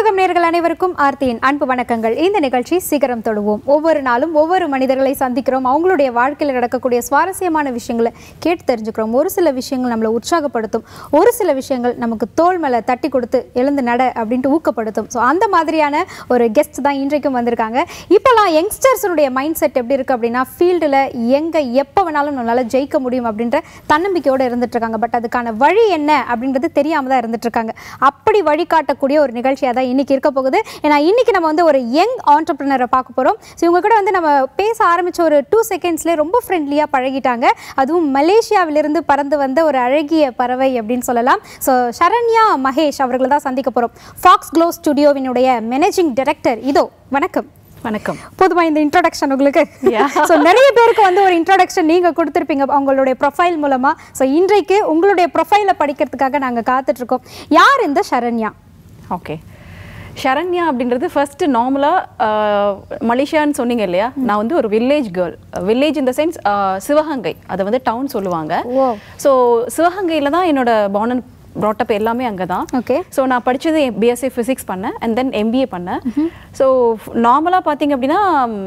ஊடகம் நேர்கள் அனைவருக்கும் ஆர்த்தியின் அன்பு வணக்கங்கள் இந்த நிகழ்ச்சி சிகரம் தொடுவோம் ஒவ்வொரு நாளும் ஒவ்வொரு மனிதர்களை சந்திக்கிறோம் அவங்களுடைய வாழ்க்கையில் நடக்கக்கூடிய சுவாரஸ்யமான விஷயங்களை கேட்டு தெரிஞ்சுக்கிறோம் ஒரு சில விஷயங்கள் நம்மளை உற்சாகப்படுத்தும் ஒரு சில விஷயங்கள் நமக்கு தோல் மேலே தட்டி கொடுத்து எழுந்து நட அப்படின்ட்டு ஊக்கப்படுத்தும் ஸோ அந்த மாதிரியான ஒரு கெஸ்ட் தான் இன்றைக்கும் வந்திருக்காங்க இப்போலாம் யங்ஸ்டர்ஸுடைய மைண்ட் செட் எப்படி இருக்குது அப்படின்னா ஃபீல்டில் எங்கே எப்போ வேணாலும் நம்மளால் ஜெயிக்க முடியும் அப்படின்ற தன்னம்பிக்கையோடு இருந்துட்டு இருக்காங்க பட் அதுக்கான வழி என்ன அப்படின்றது தெரியாமல் தான் இருந்துட்டு இருக்காங்க அப்படி வழிகாட்டக்கூடிய ஒரு நிகழ்ச்சியாக தான் இன்னைக்கு இருக்க போகுது ஏன்னா இன்னைக்கு நம்ம வந்து ஒரு யங் ஆண்டர்பிரினரை பார்க்க போகிறோம் ஸோ இவங்க கூட வந்து நம்ம பேச ஆரம்பிச்ச ஒரு டூ செகண்ட்ஸ்லேயே ரொம்ப ஃப்ரெண்ட்லியாக பழகிட்டாங்க அதுவும் மலேசியாவிலிருந்து பறந்து வந்த ஒரு அழகிய பறவை அப்படின்னு சொல்லலாம் ஸோ சரண்யா மகேஷ் அவர்களை தான் சந்திக்க போகிறோம் ஃபாக்ஸ் க்ளோ ஸ்டுடியோவினுடைய மேனேஜிங் டைரக்டர் இதோ வணக்கம் வணக்கம் போதுமா இந்த இன்ட்ரோடக்ஷன் உங்களுக்கு ஸோ நிறைய பேருக்கு வந்து ஒரு இன்ட்ரோடக்ஷன் நீங்க கொடுத்துருப்பீங்க உங்களுடைய ப்ரொஃபைல் மூலமா ஸோ இன்றைக்கு உங்களுடைய ப்ரொஃபைலை படிக்கிறதுக்காக நாங்க காத்துட்டு இருக்கோம் யார் இந்த சரண்யா ஓகே ஷரண்யா அப்படின்றது ஃபர்ஸ்ட் நார்மலாக மலேசியான்னு சொன்னீங்க இல்லையா நான் வந்து ஒரு வில்லேஜ் கேர்ள் வில்லேஜ் இந்த சென்ஸ் சிவகங்கை அதை வந்து டவுன் சொல்லுவாங்க ஓ ஸோ சிவகங்கையில் தான் என்னோட பார்ன் ப்ராட்டப் எல்லாமே அங்கே தான் ஓகே ஸோ நான் படித்தது பிஎஸ்சி ஃபிசிக்ஸ் பண்ணேன் அண்ட் தென் எம்பிஏ பண்ணேன் ஸோ நார்மலாக பார்த்தீங்க அப்படின்னா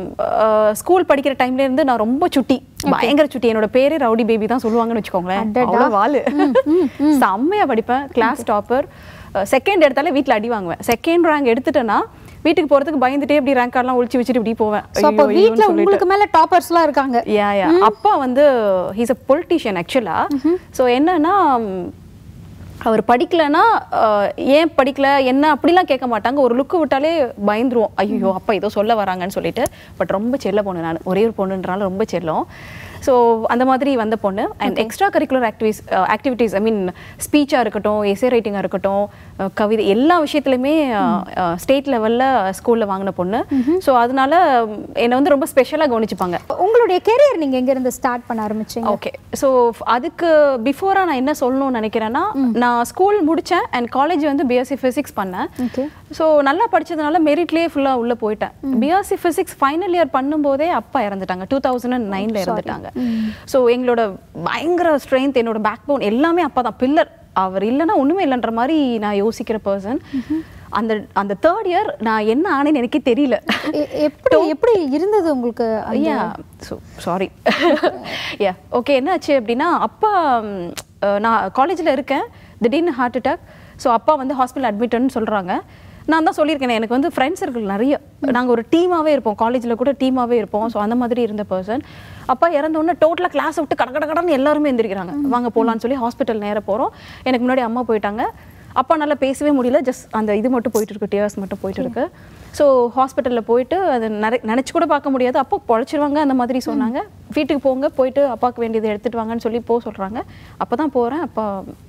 ஸ்கூல் படிக்கிற டைம்ல இருந்து நான் ரொம்ப சுட்டி பயங்கர சுட்டி என்னோட பேரே ரவுடி பேபி தான் சொல்லுவாங்கன்னு வச்சுக்கோங்களேன் அடடா. அவ்வளோ வாலு செம்மையா படிப்பேன் கிளாஸ் டாப்பர் செகண்ட் எடுத்தாலே வீட்டில் அடி வாங்குவேன் செகண்ட் ரேங்க் எடுத்துட்டேன்னா வீட்டுக்கு போறதுக்கு பயந்துட்டே இப்படி ரேங்க் கார்டெலாம் ஒழிச்சு வச்சுட்டு இப்படி போவேன் ஸோ அப்போ ஐயோ, ஐயோன்னு வீட்டில் சொல்லிட்டு. உங்களுக்கு மேல டாப்பர்ஸ்லாம் இருக்காங்க யா யா அப்பா வந்து he's uh politician actually so என்னன்னா ம், அவர் படிக்கலைன்னா அஹ், ஏன் படிக்கல என்ன அப்படிலாம் கேட்க மாட்டாங்க ஒரு லுக்கு விட்டாலே பயந்துருவோம் ஐயோ அப்பா ஏதோ சொல்ல வராங்கன்னு சொல்லிட்டு பட் ரொம்ப செல்ல பொண்ணு நான் ஒரே ஒரு பொண்ணுன்றனால ரொம்ப செல்லம் ஸோ அந்த மாதிரி வந்த பொண்ணு அண்ட் எக்ஸ்ட்ரா கரிக்குலர் ஆக்டிவிஸ் ஆக்டிவிட்டீஸ் ஐ மீன் ஸ்பீச்சாக இருக்கட்டும் எஸ்ஏ ரைட்டிங்காக இருக்கட்டும் அஹ், கவிதை எல்லா விஷயத்துலையுமே ஸ்டேட் லெவலில் ஸ்கூலில் வாங்கின பொண்ணு ஸோ அதனால ம், என்னை வந்து ரொம்ப ஸ்பெஷலாக கவனிச்சுப்பாங்க உங்களுடைய கெரியர் நீங்க எங்க இருந்து ஸ்டார்ட் பண்ண ஆரம்பிச்சீங்க ஓகே ஸோ அதுக்கு பிஃபோரா நான் என்ன சொல்லணும்னு நினைக்கிறேன்னா நான் ஸ்கூல் முடித்தேன் அண்ட் காலேஜ் வந்து பிஎஸ்சி ஃபிசிக்ஸ் பண்ணேன் ஓகே ஸோ நல்லா படிச்சதுனால மெரிட்லேயே ஃபுல்லாக உள்ளே போயிட்டேன் பிஎஸ்சி ஃபிசிக்ஸ் ஃபைனல் இயர் பண்ணும்போதே அப்பா இறந்துட்டாங்க டூ தௌசண்ட் அண்ட் நைனில் இறந்துட்டாங்க ஸோ எங்களோட பயங்கர ஸ்ட்ரென்த் என்னோட பேக் போன் எல்லாமே அப்பா தான் பில்லர் அவர் இல்லைன்னா ஒன்றுமே இல்லைன்ற மாதிரி நான் யோசிக்கிற பர்சன் அந்த அந்த தேர்ட் இயர் நான் என்ன ஆனேன்னு எனக்கே தெரியல எ- எப்படி எப்படி இருந்தது உங்களுக்கு yeah so sorry yeah okay என்னாச்சு அப்படின்னா அப்பா ம், அஹ், நான் காலேஜில் இருக்கேன் திடீர்னு ஹார்ட் அட்டாக் ஸோ அப்பா வந்து ஹாஸ்பிட்டல் அட்மிட்னு சொல்கிறாங்க நான் தான் சொல்லியிருக்கேன் எனக்கு வந்து ஃப்ரெண்ட்ஸ் சர்க்கிள் நிறைய நாங்கள் ஒரு டீமாகவே இருப்போம் காலேஜில் கூட டீமாகவே இருப்போம் ஸோ அந்த மாதிரி இருந்த பர்சன் அப்பா இறந்த உடனே டோட்டலாக கிளாஸ் விட்டு கட கட கடன்னு எல்லாருமே எந்திரிக்கிறாங்க வாங்க போகலான்னு சொல்லி ஹாஸ்பிட்டல் நேர போகிறோம் எனக்கு முன்னாடி அம்மா போயிட்டாங்க அப்பா நல்லா பேசவே முடியல ஜஸ்ட் அந்த இது மட்டும் போயிட்டு இருக்கு டியர்ஸ் மட்டும் போயிட்டு இருக்கு ஸோ ஹாஸ்பிட்டலில் போயிட்டு அது நிறை நினச்சி கூட பார்க்க முடியாது அப்பா பொழைச்சிருவாங்க அந்த மாதிரி சொன்னாங்க வீட்டுக்கு போங்க போயிட்டு அப்பாவுக்கு வேண்டியதை எடுத்துட்டு வாங்கன்னு சொல்லி போக சொல்கிறாங்க அப்போ தான் போகிறேன் அப்பா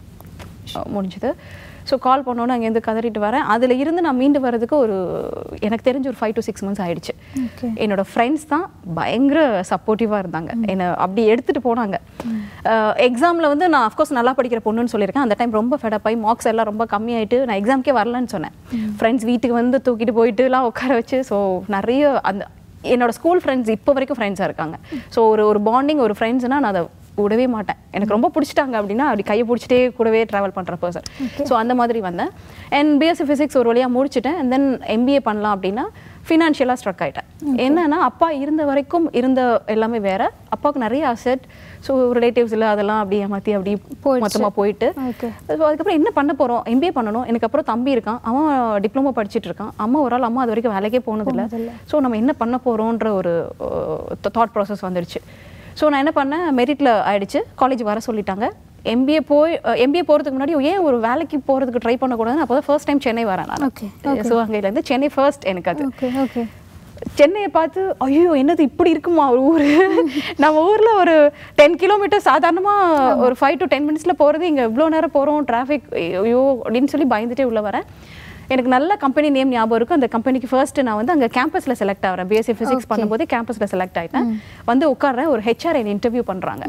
அஹ், முடிஞ்சுது ஸோ கால் பண்ணோன்னு அங்கேருந்து கதறிட்டு வரேன் அதில் இருந்து நான் மீண்டு வர்றதுக்கு ஒரு எனக்கு தெரிஞ்சு ஒரு ஃபைவ் டு சிக்ஸ் மந்த்ஸ் ஆயிடுச்சு என்னோட ஃப்ரெண்ட்ஸ் தான் பயங்கர சப்போர்ட்டிவாக இருந்தாங்க என்னை அப்படி எடுத்துகிட்டு போனாங்க எக்ஸாமில் வந்து நான் அஃப்கோர்ஸ் நல்லா படிக்கிற பொண்ணுன்னு சொல்லியிருக்கேன் அந்த டைம் ரொம்ப ஃபெடப் ஆகி மார்க்ஸ் எல்லாம் ரொம்ப கம்மியாயிட்டு நான் எக்ஸாம்க்கே வரலன்னு சொன்னேன் ஃப்ரெண்ட்ஸ் வீட்டுக்கு வந்து தூக்கிட்டு போயிட்டுலாம் உட்கார வச்சு ஸோ நிறைய அந்த என்னோட ஸ்கூல் ஃப்ரெண்ட்ஸ் இப்போ வரைக்கும் ஃப்ரெண்ட்ஸாக இருக்காங்க ஸோ ஒரு ஒரு பாண்டிங் ஒரு ஃப்ரெண்ட்ஸ்னால் நான் அதை விடவே மாட்டேன் எனக்கு ரொம்ப பிடிச்சிட்டாங்க அப்படின்னா அப்படி கையை பிடிச்சிட்டே கூடவே ட்ராவல் பண்ணுற பர்சன் ஸோ அந்த மாதிரி வந்தேன் அண்ட் பிஎஸ்சி ஃபிசிக்ஸ் ஒரு வழியாக முடிச்சிட்டேன் அண்ட் தென் எம்பிஏ பண்ணலாம் அப்படின்னா ஃபினான்ஷியலாக ஸ்ட்ரக் ஆகிட்டேன் என்னன்னா அப்பா இருந்த வரைக்கும் இருந்த எல்லாமே வேற அப்பாவுக்கு நிறைய அசெட் ஸோ ரிலேட்டிவ்ஸ் இல்லை அதெல்லாம் அப்படி ஏமாற்றி அப்படி போயிடுச்சு. மொத்தமாக போயிட்டு ஓகே ஸோ அதுக்கப்புறம் என்ன பண்ண போகிறோம் எம்பிஏ பண்ணணும் எனக்கு அப்புறம் தம்பி இருக்கான் அவன் டிப்ளமோ படிச்சிட்டு இருக்கான் அம்மா ஒரு ஆள் அம்மா அது வரைக்கும் வேலைக்கே போனதில்லை ஸோ நம்ம என்ன பண்ண போகிறோன்ற ஒரு தாட் ப்ராசஸ் வந்துடுச்சு ஸோ நான் என்ன பண்ணேன் மெரிட்டில் ஆயிடுச்சு காலேஜ் வர சொல்லிட்டாங்க எம்பிஏ போய் எம்பிஏ போகிறதுக்கு முன்னாடி ஏன் ஒரு வேலைக்கு போகிறதுக்கு ட்ரை பண்ணக்கூடாதுன்னு அப்போ தான் ஃபர்ஸ்ட் டைம் சென்னை வரேன் நான் Okay, சிவகங்கையிலேருந்து சென்னை ஃபர்ஸ்ட் எனக்கு அது ஓகே ஓகே சென்னையை பார்த்து ஐயோ என்னது இப்படி இருக்குமா ஒரு ஊர் நம்ம ஊர்ல ஒரு டென் கிலோமீட்டர் சாதாரணமா ஒரு ஃபைவ் டு டென் மினிட்ஸ்ல போறது இங்க இவ்வளோ நேரம் போறோம் டிராஃபிக் ஐயோ அப்படின்னு சொல்லி பயந்துட்டே உள்ள வரேன் எனக்கு நல்ல கம்பெனி நேம் ஞாபகம் இருக்கும் அந்த கம்பெனிக்கு ஃபர்ஸ்ட் நான் வந்து அங்கே கேம்பஸ்ல செலக்ட் ஆகிறேன் பிஎஸ்சி ஃபிசிக்ஸ் பண்ணும்போது கேம்பஸ்ல செலக்ட் ஆயிட்டேன் வந்து உட்கார்றேன் ஒரு ஹெச்ஆர் என்னை இன்டர்வியூ பண்றாங்க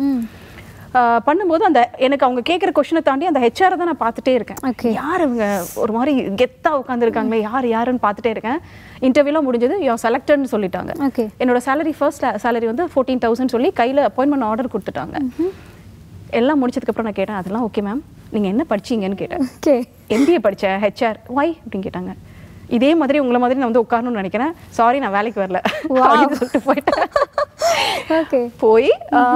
ஆஹ் பண்ணும்போது அந்த எனக்கு அவங்க கேட்குற கொஷினை தாண்டி அந்த ஹெச்ஆரை தான் நான் பார்த்துட்டே இருக்கேன் Okay. யார் இவங்க ஒரு மாதிரி கெத்தா உட்காந்துருக்காங்களே யார் யாருன்னு பார்த்துட்டே இருக்கேன் இன்டர்வியூலாம் முடிஞ்சது யோ செலக்டட்னு சொல்லிட்டாங்க ஓகே என்னோட சேலரி ஃபர்ஸ்ட் சேலரி வந்து ஃபோர்டீன் தௌசண்ட் சொல்லி கையில் அப்பாயின்மெண்ட் ஆர்டர் கொடுத்துட்டாங்க எல்லாம் முடிச்சதுக்கப்புறம் நான் கேட்டேன் அதெல்லாம் ஓகே மேம் நீங்கள் என்ன படிச்சீங்கன்னு கேட்டேன் ஓகே எம்பிஏ படித்தேன் ஹெச்ஆர் ஒய் அப்படின்னு கேட்டாங்க இதே மாதிரி உங்களை மாதிரி நான் வந்து உட்காரணும்னு நினைக்கிறேன் சாரி நான் வேலைக்கு வரல அப்படின்னு சொல்லிட்டு போயிட்டேன் ஓகே போய்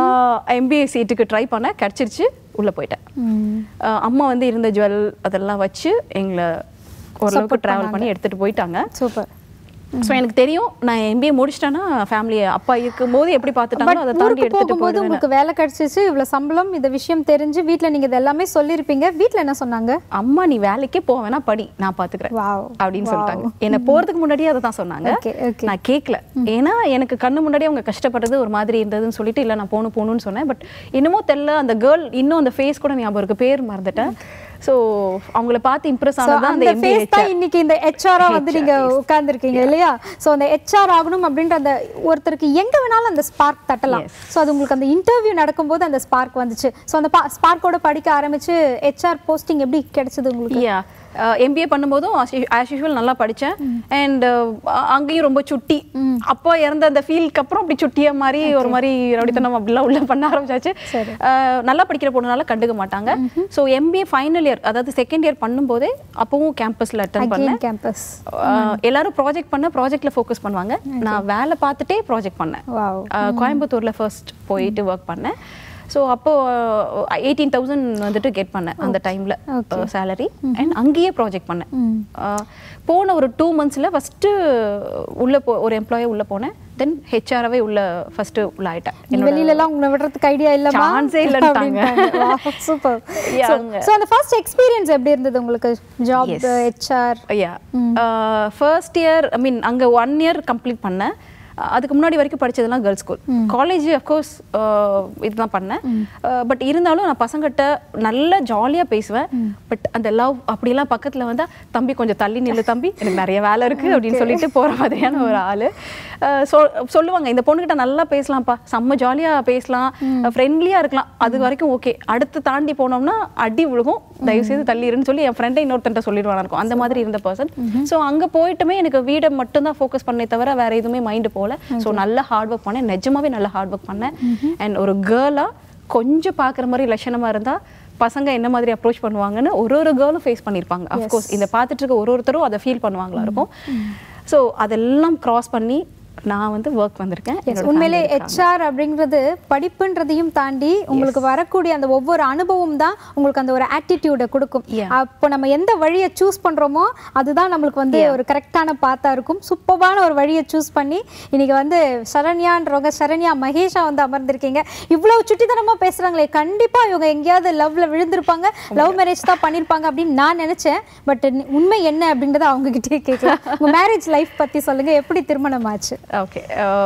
எம்பிஏ சீட்டுக்கு ட்ரை பண்ணேன் கிடச்சிருச்சு உள்ளே போயிட்டேன் ஆஹ் அம்மா வந்து இருந்த ஜுவல் அதெல்லாம் வச்சு எங்களை ஓரளவுக்கு ட்ராவல் பண்ணி எடுத்துகிட்டு போயிட்டாங்க சூப்பர் ஸோ எனக்கு தெரியும் நான் எம்பிஏ முடிச்சிட்டேன்னா ஃபேமிலி அப்பா இருக்கும்போது எப்படி பார்த்துட்டாங்களோ அதை தாண்டி ஊருக்கு எடுத்துகிட்டு போகும்போது போயிடுவேன் உங்களுக்கு வேலை கிடைச்சிச்சு இவ்வளவு சம்பளம் இந்த விஷயம் தெரிஞ்சு வீட்ல நீங்க இது எல்லாமே சொல்லியிருப்பீங்க வீட்ல என்ன சொன்னாங்க அம்மா நீ வேலைக்கே போவேனா படி நான் பார்த்துக்கிறேன் வாவ் அப்படின்னு சொல்லிட்டாங்க என்னை போறதுக்கு முன்னாடியே அதை தான் சொன்னாங்க ஓகே ஓகே நான் கேட்கல ஏன்னா எனக்கு கண்ணு முன்னாடியே அவங்க கஷ்டப்பட்டது ஒரு மாதிரி இருந்ததுன்னு சொல்லிட்டு இல்லை நான் போகணும் போகணும்னு சொன்னேன் பட் இன்னமும் தெரியல அந்த கேர்ள் இன்னும் அந்த ஃபேஸ் கூட ஞாபகம் இருக்கு பேர் மறந்துட்டேன் ஸோ அவங்கள பார்த்து இம்ப்ரெஸ் So, ஆனது அந்த அந்த எம்பிஏ ஃபேஸ் தான் இன்னைக்கு இந்த ஹெச்ஆரா வந்து நீங்க உட்கார்ந்துருக்கீங்க இல்லையா சோ அந்த ஹெச்ஆர் ஆகணும் அப்படின்ற அந்த ஒருத்தருக்கு எங்க வேணாலும் அந்த ஸ்பார்க் தட்டலாம் சோ அது உங்களுக்கு அந்த இன்டர்வியூ நடக்கும்போது அந்த ஸ்பார்க் வந்துச்சு சோ அந்த ஸ்பார்க்கோட படிக்க ஆரம்பிச்சு ஹெச்ஆர் போஸ்டிங் எப்படி கிடைச்சது உங்களுக்கு யா எம்பிஏ பண்ணும்போதும் ஆஸ் யூஷுவல் நல்லா படித்தேன் அண்ட் அங்கேயும் ரொம்ப சுட்டி அப்பா இறந்த அந்த ஃபீலுக்கு அப்புறம் அப்படி சுட்டியா மாதிரி ஒரு மாதிரி ரவுடித்தனம் அப்படிலாம் உள்ள பண்ண ஆரம்பிச்சாச்சு அஹ், நல்லா படிக்கிற பொண்ணுனால கண்டுக்க மாட்டாங்க ஸோ எம்பிஏ ஃபைனல் இயர் அதாவது செகண்ட் இயர் பண்ணும்போதே அப்பவும் கேம்பஸில் அட்டன் பண்ணேன் அகைன் கேம்பஸ் அஹ், எல்லாரும் ப்ராஜெக்ட் பண்ண ப்ராஜெக்ட்ல ஃபோக்கஸ் பண்ணுவாங்க நான் வேலை பார்த்துட்டே ப்ராஜெக்ட் பண்ணேன் வாவ் அஹ், கோயம்புத்தூர்ல ஃபர்ஸ்ட் போயிட்டு ஒர்க் பண்ணேன் ஸோ அப்போ எயிட்டீன் தௌசண்ட் வந்துட்டு கெட் பண்ணேன் அந்த டைம்ல சேலரி அண்ட் அங்கேயே ப்ராஜெக்ட் பண்ணேன் அஹ், போன ஒரு டூ மந்த்ஸ்ல ஃபர்ஸ்ட் உள்ள போ ஒரு எம்ப்ளாயே உள்ள போனேன் தென் ஹெச்ஆர்வே உள்ள ஃபர்ஸ்ட் உள்ள ஆயிட்டேன் நீ வெளியில எல்லாம் உங்களை விடுறதுக்கு ஐடியா இல்லமா Chance ஏ இல்லன்ட்டாங்க. சூப்பர் Yeah, சோ அவங்க- சோ அந்த ஃபர்ஸ்ட் எக்ஸ்பீரியன்ஸ் எப்படி இருந்தது உங்களுக்கு job Yes. HR yeah first year I mean அங்கே ஒன் இயர் கம்ப்ளீட் பண்ணேன் அஹ் அதுக்கு முன்னாடி வரைக்கும் படிச்சதெல்லாம் கேர்ள்ஸ் ஸ்கூல் காலேஜ் அஃப்கோர்ஸ் இதுதான் பண்ணேன் பட் இருந்தாலும் நான் பசங்கிட்ட நல்லா ஜாலியாக பேசுவேன் பட் அந்த லவ் அப்படியெல்லாம் பக்கத்தில் வந்தா தம்பி கொஞ்சம் தள்ளி நில்லு தம்பி எனக்கு நிறைய வேலை இருக்கு அப்படின்னு சொல்லிட்டு போகிற மாதிரியான ஒரு ஆள் சொல்லுவாங்க இந்த பொண்ணுகிட்ட நல்லா பேசலாம்ப்பா செம்ம ஜாலியாக பேசலாம் ஃப்ரெண்ட்லியாக இருக்கலாம் அது வரைக்கும் ஓகே அடுத்து தாண்டி போனோம்னா அடி விழுகும் தயவு செய்து தள்ளி இருன்னு சொல்லி என் ஃப்ரெண்டை இன்னொருத்தன்ட்ட சொல்லிடுவானா இருக்கும் அந்த மாதிரி இருந்த பர்சன் ஸோ அங்கே போயிட்டுமே எனக்கு வீடை மட்டும்தான் ஃபோக்கஸ் பண்ணே தவிர வேற எதுவுமே மைண்டு போகல ஸோ நல்ல ஹார்ட் ஒர்க் பண்ணேன் நிஜமாவே நல்ல ஹார்ட் ஒர்க் பண்ணேன் அண்ட் ஒரு கேர்ளாக கொஞ்சம் பார்க்குற மாதிரி லட்சணமா இருந்தா பசங்க என்ன மாதிரி அப்ரோச் பண்ணுவாங்கன்னு ஒரு ஒரு கேர்ளும் ஃபேஸ் பண்ணியிருப்பாங்க அஃப்கோர்ஸ் இதை பார்த்துட்டு இருக்க ஒரு ஒருத்தரும் அதை ஃபீல் பண்ணுவாங்களா இருக்கும் ஸோ அதெல்லாம் கிராஸ் பண்ணி நான் வந்து ஒர்க் வந்திருக்கேன் என்னோட உண்மையிலே family இருக்காங்க. ஹெச்ஆர் அப்படிங்கிறது படிப்புன்றதையும் தாண்டி உங்களுக்கு வரக்கூடிய அந்த ஒவ்வொரு அனுபவம் தான் உங்களுக்கு அந்த ஒரு ஆட்டிடியூடை கொடுக்கும் Yeah. அப்போ நம்ம எந்த வழியை சூஸ் பண்றோமோ அதுதான் நம்மளுக்கு வந்து ஒரு கரெக்டான பாத்தா இருக்கும் சூப்பரான ஒரு வழியை சூஸ் பண்ணி இன்னைக்கு வந்து சரண்யான்றவங்க சரண்யா மகேஷா வந்து அமர்ந்திருக்கீங்க இவ்வளவு சுட்டித்தனமா பேசுறாங்களே கண்டிப்பா இவங்க எங்கேயாவது லவ்ல விழுந்திருப்பாங்க லவ் மேரேஜ் தான் பண்ணிருப்பாங்க அப்படின்னு நான் நினைச்சேன் பட் உண்மை என்ன அப்படின்றத அவங்க கிட்டே கேட்கலாம் உங்க மேரேஜ் லைஃப் பத்தி சொல்லுங்க எப்படி திருமணம் ஆச்சு ஓகே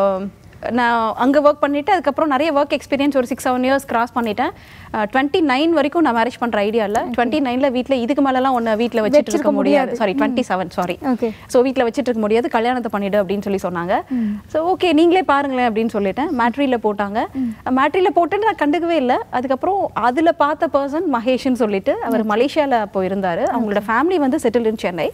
நான் அங்கே ஒர்க் பண்ணிட்டு அதுக்கப்புறம் நிறைய ஒர்க் எக்ஸ்பீரியன்ஸ் ஒரு சிக்ஸ் செவன் இயர்ஸ் கிராஸ் பண்ணிட்டேன் டுவெண்ட்டி நைன் வரைக்கும் நான் மேரேஜ் பண்ணுற ஐடியா இல்லை டுவெண்ட்டி நைனில் வீட்டில் இதுக்கு மேலெலாம் ஒன்று வீட்டில் வச்சுட்டு இருக்க முடியாது sorry twenty seven sorry okay so வீட்டில் வச்சுட்டு இருக்க முடியாது கல்யாணத்தை பண்ணிடு அப்படின்னு சொல்லி சொன்னாங்க ஸோ ஓகே நீங்களே பாருங்களேன் அப்படின்னு சொல்லிட்டேன் மேட்ரியில் போட்டாங்க மேட்ரியில் போட்டுட்டு நான் கண்டுக்கவே இல்லை அதுக்கப்புறம் அதில் பார்த்த பர்சன் மகேஷ்னு சொல்லிட்டு அவர் மலேசியாவில் அப்போ இருந்தார் அவங்களோட ஃபேமிலி வந்து செட்டில் இன் சென்னை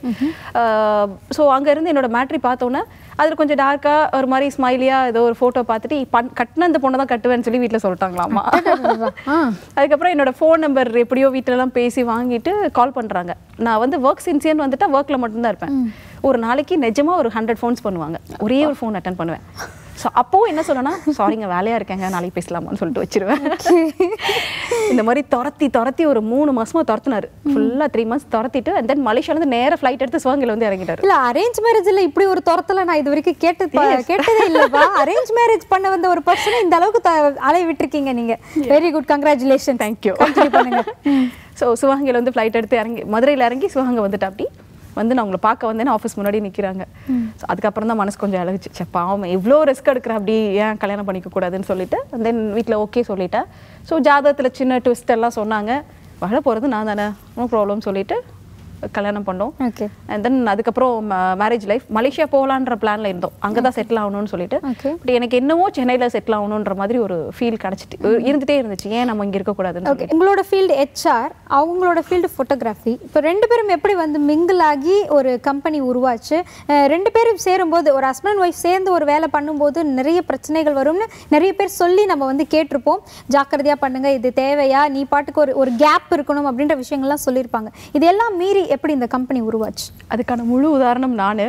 ஸோ அங்கேருந்து என்னோட மேட்ரி பார்த்தோன்னே அதில் கொஞ்சம் டார்க்காக ஒரு மாதிரி ஸ்மைலியாக ஏதோ ஒரு ஃபோட்டோ பார்த்துட்டு பண் கட்டின அந்த பொண்ணை தான் கட்டுவேன்னு சொல்லி வீட்டில் சொல்லிட்டாங்களாமா அதுக்கப்புறம் என்னோட ஃபோன் நம்பர் எப்படியோ வீட்டிலலாம் பேசி வாங்கிட்டு கால் பண்ணுறாங்க நான் வந்து ஒர்க் சின்சியர்னு வந்துட்டா ஒர்க்கில் மட்டும்தான் இருப்பேன் ஒரு நாளைக்கு நிஜமா ஒரு ஹண்ட்ரட் ஃபோன்ஸ் பண்ணுவாங்க ஒரே ஒரு ஃபோன் அட்டன் பண்ணுவேன் ஸோ அப்போவும் என்ன சொல்லனா சாரிங்க வேலையாக இருக்கேங்க நாளைக்கு பேசலாமான்னு சொல்லிட்டு வச்சிருவேன் இந்த மாதிரி துரத்தி துரத்தி ஒரு மூணு மாசமா துரத்துனாரு ஃபுல்லாக த்ரீ மந்த்ஸ் துரத்திட்டு அண்ட் தென் மலேசியாலேருந்து நேர ஃப்ளைட் எடுத்து சிவங்கில் வந்து இறங்கிட்டாரு இல்ல அரேஞ்ச் மேரேஜ்ல இப்படி ஒரு துரத்தல நான் இது வரைக்கும் கேட்டது பா- கேட்டதே இல்லப்பா அரேஞ்ச் மேரேஜ் பண்ண வந்த ஒரு பர்சனை இந்த அளவுக்கு த- அலைய விட்டுருக்கீங்க நீங்க very good congratulation thank you continue பண்ணுங்க ஸோ சிவகங்கையில் வந்து ஃப்ளைட் எடுத்து இறங்கி மதுரையில் இறங்கி சிவகங்கை வந்துட்டு அப்படி வந்து நான் உங்களை பார்க்க வந்தேன்னு ஆஃபீஸ் முன்னாடி நிற்கிறாங்க ஸோ அதுக்கப்புறம் தான் மனசு கொஞ்சம் அழகுச்சு சே பாவம் இவ்வளோ ரிஸ்க் எடுக்கிற அப்படி ஏன் கல்யாணம் பண்ணிக்க கூடாதுன்னு சொல்லிட்டு தென் வீட்டில் ஓகே சொல்லிட்டேன் ஸோ ஜாதகத்தில் சின்ன ட்விஸ்ட் எல்லாம் சொன்னாங்க வாழ போகிறது நான் தானே நோ ப்ராப்ளம் சொல்லிட்டு கல்யாணம் பண்ணோம் ஓகே அண்ட் தென் அதுக்கப்புறம் மேரேஜ் லைஃப் மலேசியா போகலான்ற பிளான்ல இருந்தோம் அங்கே தான் செட்டில் ஆகணும்னு சொல்லிட்டு Okay. பட் எனக்கு என்னவோ சென்னையில் செட்டில் ஆகணுன்ற மாதிரி ஒரு ஃபீல் கிடச்சிட்டு இருந்துட்டே இருந்துச்சு ஏன் நம்ம இங்கே இருக்கக்கூடாதுன்னு ஓகே உங்களோட ஃபீல்டு ஹெச்ஆர் அவங்களோட ஃபீல்டு ஃபோட்டோகிராஃபி இப்போ ரெண்டு பேரும் எப்படி வந்து மிங்கிள் ஆகி ஒரு கம்பெனி உருவாச்சு அஹ் ரெண்டு பேரும் சேரும்போது ஒரு ஹஸ்பண்ட் ஒய்ஃப் சேர்ந்து ஒரு வேலை பண்ணும்போது நிறைய பிரச்சனைகள் வரும்னு நிறைய பேர் சொல்லி நம்ம வந்து கேட்டிருப்போம் ஜாக்கிரதையா பண்ணுங்க இது தேவையா நீ பாட்டுக்கு ஒரு ஒரு கேப் இருக்கணும் அப்படின்ற விஷயங்கள்லாம் சொல்லியிருப்பாங்க இதெல்லாம் மீறி எப்படி இந்த கம்பெனி உருவாச்சு அதுக்கான முழு உதாரணம் நான்